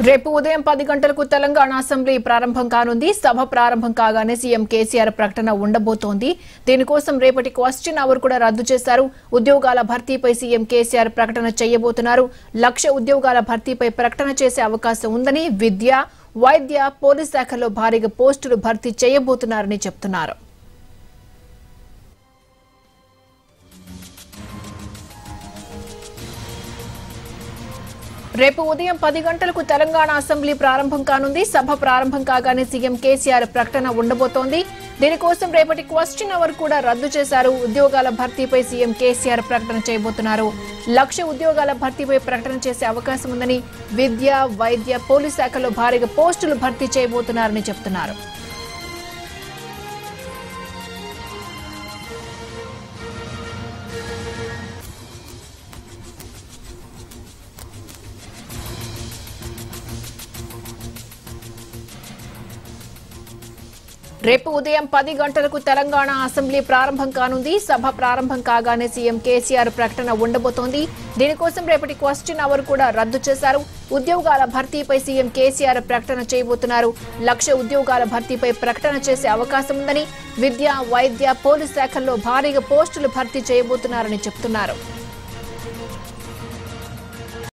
రేపు ఉదయం పది గంటలకు తెలంగాణ అసెంబ్లీ ప్రారంభం కానుంది సభ ప్రారంభం కాగానే సీఎం కేసీఆర్ ప్రకటన ఉండబోతోంది దీనికోసం రేపటి క్వశ్చన్ అవర్ కూడా రద్దు చేశారు ఉద్యోగాల భర్తీపై సీఎం కేసీఆర్ ప్రకటన చేయబోతున్నారు లక్ష ఉద్యోగాల భర్తీపై ప్రకటన చేసే అవకాశం ఉందని విద్య వైద్య పోలీస్ శాఖలో భారీగా పోస్టులు భర్తీ చేయబోతున్నారని చెప్తున్నారు రేపు ఉదయం పది గంటలకు తెలంగాణ అసెంబ్లీ ప్రారంభం కానుంది సభ ప్రారంభం కాగానే సీఎం కేసీఆర్ ప్రకటన ఉండబోతోంది దీనికోసం రేపటి క్వశ్చన్ అవర్ కూడా రద్దు చేశారు ఉద్యోగాల భర్తీపై సీఎం కేసీఆర్ ప్రకటన చేయబోతున్నారు లక్ష ఉద్యోగాల భర్తీపై ప్రకటన చేసే అవకాశం ఉందని విద్య వైద్య పోలీస్ శాఖలో భారీగా పోస్టులు భర్తీ చేయబోతున్నారని చెప్తున్నారు రేపు ఉదయం పది గంటలకు తెలంగాణ అసెంబ్లీ ప్రారంభం కానుంది సభ ప్రారంభం కాగానే సీఎం కేసీఆర్ ప్రకటన ఉండబోతోంది దీనికోసం రేపటి క్వశ్చన్ అవర్ కూడా రద్దు చేశారు ఉద్యోగాల భర్తీపై సీఎం కేసీఆర్ ప్రకటన చేయబోతున్నారు లక్ష ఉద్యోగాల భర్తీపై ప్రకటన చేసే అవకాశం ఉందని విద్య వైద్య పోలీస్ శాఖల్లో భారీగా పోస్టులు భర్తీ చేయబోతున్నారని చెప్తున్నారు